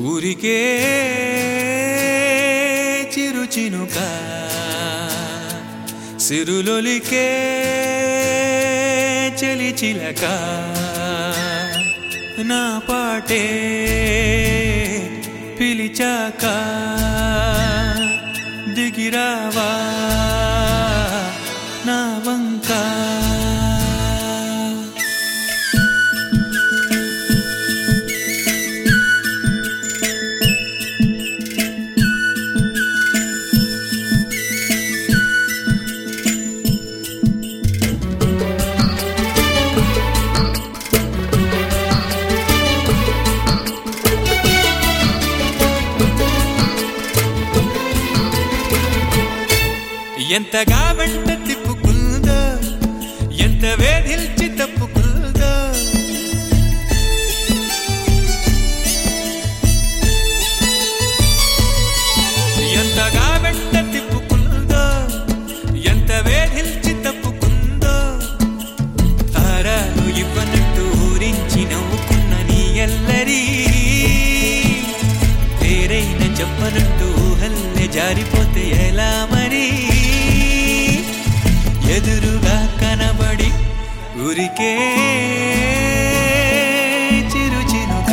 ఊరికే చిరు చినుక సిరులొలికే చలి చిలక నా పాటే పిలిచాక దిగిరావా నా వంకా ఎంతగా వెంట తిప్పుకుందో ఎంత వేధిల్చి తప్పుకుందో ఎంతగా వెంట తిప్పుకుందో ఎంత వేధిల్చి తప్పుకుందో తారాలు ఇవ్వనట్టు ఊరించి నవ్వుకున్న నీ ఎల్లరి పేరైన చెప్పనట్టు ఊహల్లే జారిపోతే ఎలా మరి ఎదురుగా కనబడి ఊరికే చిరు చినుక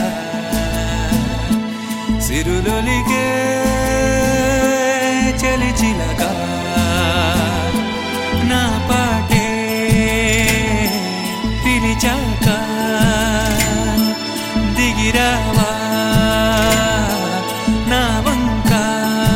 సిరులొలిగే చలి చిలక నా పాటే పిలిచాక దిగిరావా నా వంకా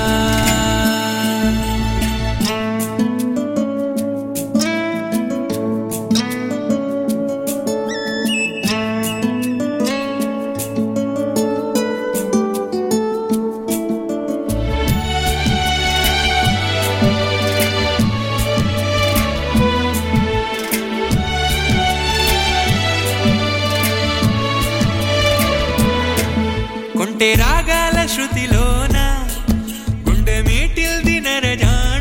కొంటే రాగాల శృతిలోన గుండె మీటిల్ది నరజాణ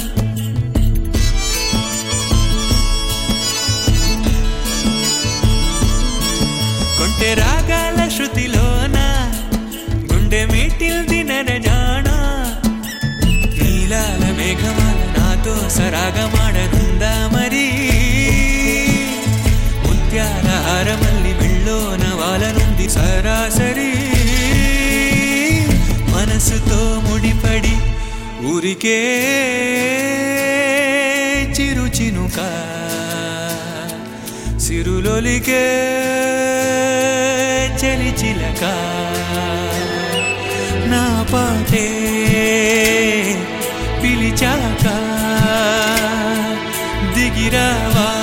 కొంటే రాగాల శృతిలోన గుండె మీటిల్ది నరజాణ నీలాల మేఘమాల నాతో సరాగమాడనుందా మరి ముత్యాల హారమల్లి మెళ్ళోన వాలనుంది సరాసరి మనసుతో ముడిపడి ఊరికే చిరు చినుక సిరులొలికే చలి చిలక నా పాటే పిలిచాక దిగిరావా